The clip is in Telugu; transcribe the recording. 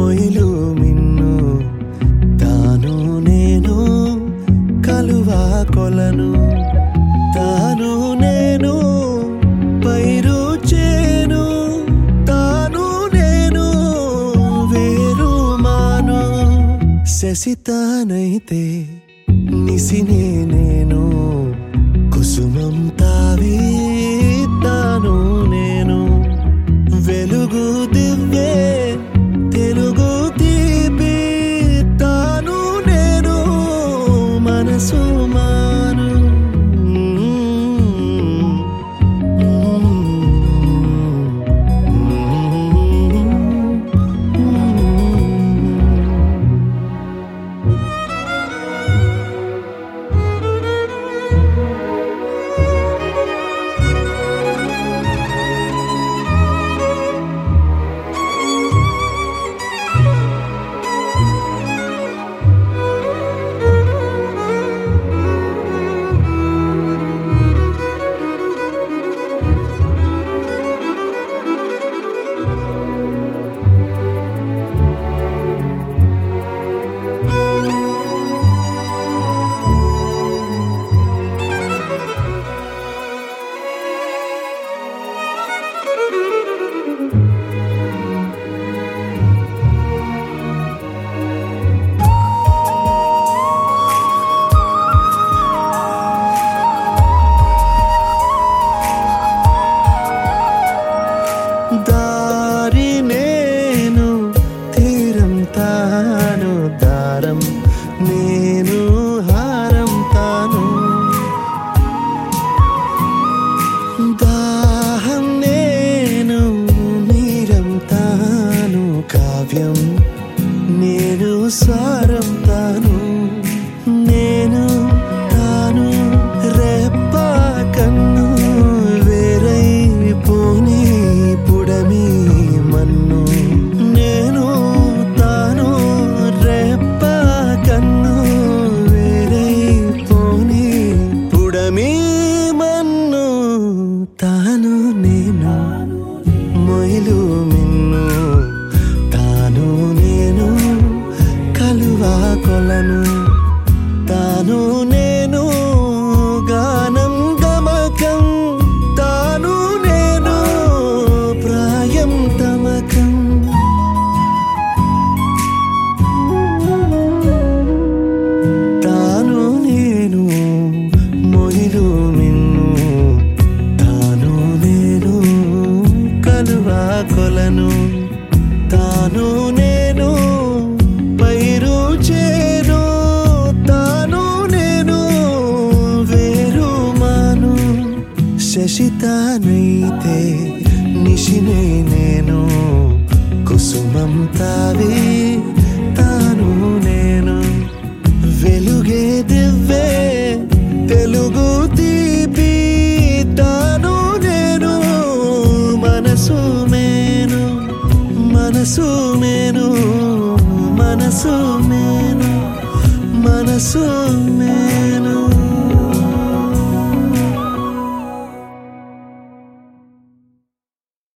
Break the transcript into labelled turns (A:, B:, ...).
A: మొయిలు మిన్ను తాను నేను కలువా కొలను తాను నేను పైరు చేను తాను నేను వేరు మాను శశితానైతే నిసినే నేను కుసుమం తావి తాను నేను వెలుగు దివ్వే తెలుగు తీపి తాను నేను మనసు మాను దారి నేను తీరం తాను దారం నేను హారం తాను దాహం నేను నీరం తాను కావ్యం నేను స్వరం తాను నేను తాను రెప్ప కన్ను వేరై పోనీ పుడమి మన్ను నేను తాను రెప్ప కన్ను వేరై పోనీ పుడమి మన్ను తాను నేను మొయిలు మిన్ను తాను నేను కలువా కొలను తాను నేను గానం గమకం తాను నేను ప్రాయం తమకం తాను నేను మొయిలు మిన్ను తాను నేను కలువా కొలను తాను నేను పైరు చేను తాను నేను వేరు మాను శశితానైతే నిశినే నేను కుసుమం తావి తాను నేను వెలుగే దివ్వే తెలుగు తీపి తాను నేను మనసు మేను మనసు మేను మనసు మేను మనసు మేను